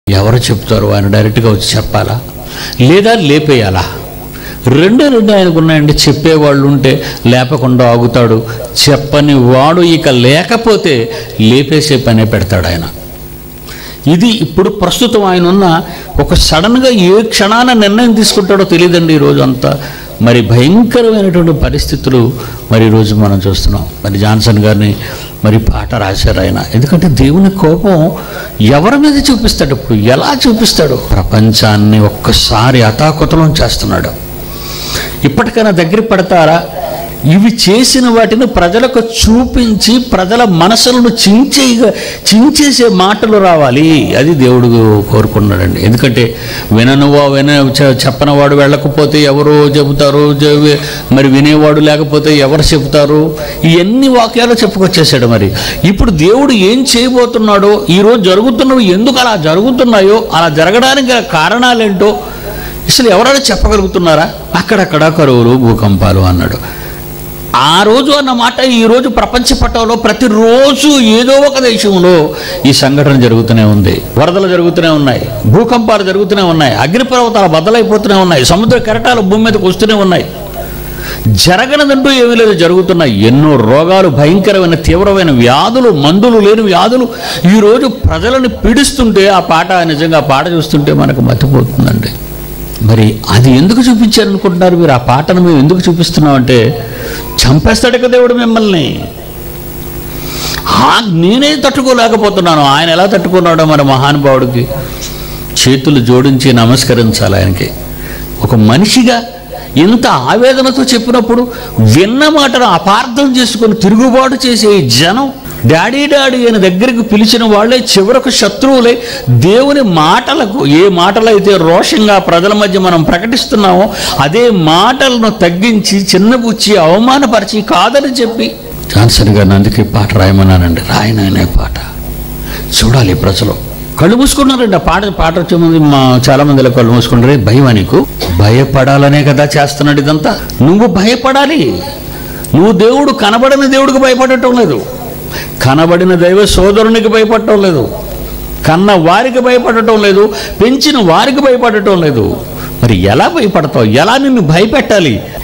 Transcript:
ఎవరు చెప్తారు ఆయన డైరెక్ట్గా వచ్చి చెప్పాలా లేదా లేపేయాలా రెండే రెండు ఆయనకు ఉన్నాయండి చెప్పేవాళ్ళు ఉంటే లేపకుండా ఆగుతాడు చెప్పని వాడు ఇక లేకపోతే లేపేసే పనే పెడతాడు ఆయన ఇది ఇప్పుడు ప్రస్తుతం ఆయన ఉన్న ఒక సడన్గా ఏ క్షణాన నిర్ణయం తీసుకుంటాడో తెలియదండి ఈరోజు అంతా మరి భయంకరమైనటువంటి పరిస్థితులు మరి ఈరోజు మనం చూస్తున్నాం మరి జాన్సన్ గారిని మరి పాట రాశారు ఆయన ఎందుకంటే దేవుని కోపం ఎవరి మీద చూపిస్తాడు ఇప్పుడు ఎలా చూపిస్తాడు ప్రపంచాన్ని ఒక్కసారి అతాకుతలం చేస్తున్నాడు ఇప్పటికైనా దగ్గర పడతారా ఇవి చేసిన వాటిని ప్రజలకు చూపించి ప్రజల మనసులను చించే చించేసే మాటలు రావాలి అది దేవుడు కోరుకున్నాడండి ఎందుకంటే విననువా విన చె- చెప్పనవాడు వెళ్ళకపోతే ఎవరు చెబుతారు చె- మరి వినేవాడు లేకపోతే ఎవరు చెబుతారు ఇవన్నీ వాక్యాలు చెప్పుకొచ్చేసాడు మరి ఇప్పుడు దేవుడు ఏం చేయబోతున్నాడో ఈరోజు జరుగుతున్నవి ఎందుకు అలా జరుగుతున్నాయో అలా జరగడానికి గల కారణాలేంటో అసలు ఎవరైనా చెప్పగలుగుతున్నారా అక్కడక్కడ కరువులు భూకంపాలు అన్నాడు ఆ రోజు అన్న మాట ఈ రోజు ప్రపంచ పటంలో ప్రతిరోజు ఏదో ఒక దేశంలో ఈ సంఘటన జరుగుతూనే ఉంది వరదలు జరుగుతూనే ఉన్నాయి భూకంపాలు జరుగుతూనే ఉన్నాయి అగ్నిపర్వతాలు బద్దలైపోతూనే ఉన్నాయి సముద్ర కెరటాలు భూమి మీదకి వస్తూనే ఉన్నాయి జరగనదంటూ ఏమీ లేదు జరుగుతున్నాయి ఎన్నో రోగాలు భయంకరమైన తీవ్రమైన వ్యాధులు మందులు లేని వ్యాధులు ఈరోజు ప్రజలను పీడిస్తుంటే ఆ పాట నిజంగా ఆ పాట చూస్తుంటే మనకు మతిపోతుందండి మరి అది ఎందుకు చూపించారనుకుంటున్నారు మీరు ఆ పాటను మేము ఎందుకు చూపిస్తున్నామంటే చంపేస్తాడు కదా దేవుడు మిమ్మల్ని ఆ నేనే తట్టుకోలేకపోతున్నాను ఆయన ఎలా తట్టుకున్నాడో మరి మహానుభావుడికి చేతులు జోడించి నమస్కరించాలి ఆయనకి ఒక మనిషిగా ఇంత ఆవేదనతో చెప్పినప్పుడు విన్న మాటను అపార్థం చేసుకొని తిరుగుబాటు చేసే ఈ జనం డాడీ డాడీ అని దగ్గరికి పిలిచిన వాళ్ళే చివరకు శత్రువులే దేవుని మాటలకు ఏ మాటలైతే రోషంగా ప్రజల మధ్య మనం ప్రకటిస్తున్నామో అదే మాటలను తగ్గించి చిన్నబుచ్చి అవమానపరిచి కాదని చెప్పి జాన్సన్ గారిని అందుకే ఈ పాట రాయమన్నానండి రాయననే పాట చూడాలి ప్రజలు కళ్ళు మూసుకున్నారండి ఆ పాట పాట వచ్చే ముందు మా చాలా మంది ఇలా కళ్ళు మూసుకుంటారే భయమా నీకు భయపడాలనే కదా చేస్తున్నాడు ఇదంతా నువ్వు భయపడాలి నువ్వు దేవుడు కనబడని దేవుడికి భయపడటం లేదు కనబడిన దైవ సోదరునికి భయపడటం లేదు కన్న వారికి భయపడటం లేదు పెంచిన వారికి భయపడటం లేదు మరి ఎలా భయపడతావు ఎలా నిన్ను భయపెట్టాలి